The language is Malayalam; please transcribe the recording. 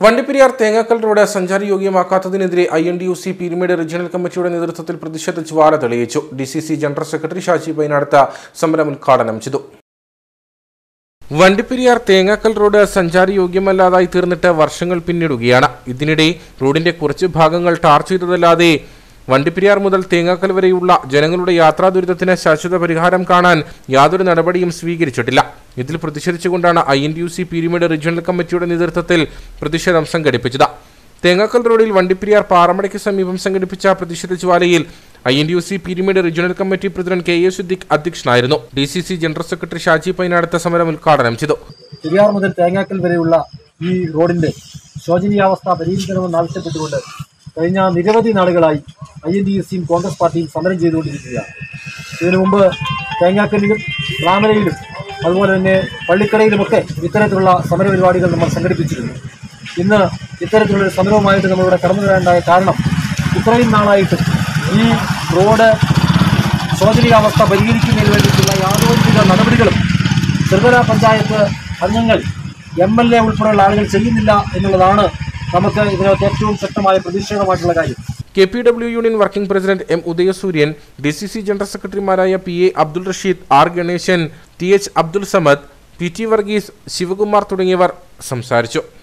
വണ്ടിപ്പെരിയാർ തേങ്ങാക്കൽ റോഡ് സഞ്ചാരയോഗ്യമാക്കാത്തതിനെതിരെ I N D U C Peerumedu regional കമ്മിറ്റിയുടെ നേതൃത്വത്തിൽ പ്രതിഷേധ ജ്വാല തെളിയിച്ചു D C C general secretary Shaji Painadath സമരം ഉദ്ഘാടനം ചെയ്തു വണ്ടിപ്പെരിയാർ തേങ്ങാക്കൽ റോഡ് സഞ്ചാരയോഗ്യമല്ലാതായി തീർന്നിട്ട് വർഷങ്ങൾ പിന്നിടുകയാണ് ഇതിനിടെ റോഡിന്റെ കുറച്ച് ഭാഗങ്ങൾ ടാർ ചെയ്തതല്ലാതെ വണ്ടിപ്പെരിയാർ മുതൽ തേങ്ങാക്കൽ വരെയുള്ള ജനങ്ങളുടെ യാത്രാ ദുരിതത്തിന് ശാശ്വത പരിഹാരം കാണാൻ യാതൊരു നടപടിയും സ്വീകരിച്ചിട്ടില്ല ഇതിൽ പ്രതിഷേധിച്ചുകൊണ്ടാണ് I N D U C Peerumedu regional കമ്മിറ്റിയുടെ നേതൃത്വത്തിൽ പ്രതിഷേധം സംഘടിപ്പിച്ചത് തേങ്ങാക്കൽ റോഡിൽ വണ്ടിപ്പെരിയാർ പാറമടയ്ക്ക് സമീപം സംഘടിപ്പിച്ച പ്രതിഷേധ ജ്വാലയിൽ I N D U C Peerumedu regional committee president K A Siddique അധ്യക്ഷനായിരുന്നു D C C general secretary Shaji Painadath സമരം ഉദ്ഘാടനം ചെയ്തു പെരിയാർ മുതൽ തേങ്ങാക്കൽ വരെയുള്ള ഈ റോഡിന്റെ ശോചനീയാവസ്ഥ പരിഹരിക്കണമെന്ന് ആവശ്യപ്പെട്ടുകൊണ്ട് കഴിഞ്ഞ നിരവധി നാളുകളായി ഐ എൻ ഡി എസ് സിയും കോൺഗ്രസ് പാർട്ടിയും സമരം ചെയ്തുകൊണ്ടിരിക്കുകയാണ് ഇതിനു മുമ്പ് തേങ്ങാക്കലിലും റാമലയിലും അതുപോലെ തന്നെ പള്ളിക്കടയിലുമൊക്കെ ഇത്തരത്തിലുള്ള സമരപരിപാടികൾ നമ്മൾ സംഘടിപ്പിച്ചിരുന്നു ഇന്ന് ഇത്തരത്തിലുള്ളൊരു സമരവുമായിട്ട് നമ്മളിവിടെ കടന്നു വരേണ്ടായ കാരണം ഇത്രയും നാളായിട്ട് ഈ റോഡ് ശോചനീയാവസ്ഥ പരിഹരിക്കുന്നതിന് വേണ്ടിയിട്ടുള്ള യാതൊരുവിധ നടപടികളും ത്രിതല പഞ്ചായത്ത് അംഗങ്ങൾ എം എൽ എ ഉൾപ്പെടെയുള്ള ആളുകൾ ചെയ്യുന്നില്ല എന്നുള്ളതാണ് നമുക്ക് ഇതിനകത്ത് ഏറ്റവും ശക്തമായ പ്രതിഷേധമായിട്ടുള്ള കാര്യം K P W union working president M Udayasooryan D C C general സെക്രട്ടറിമാരായ P A Abdul Rasheed R Ganesan T H Abdul Samad P T Varghese Sivakumar തുടങ്ങിയവർ സംസാരിച്ചു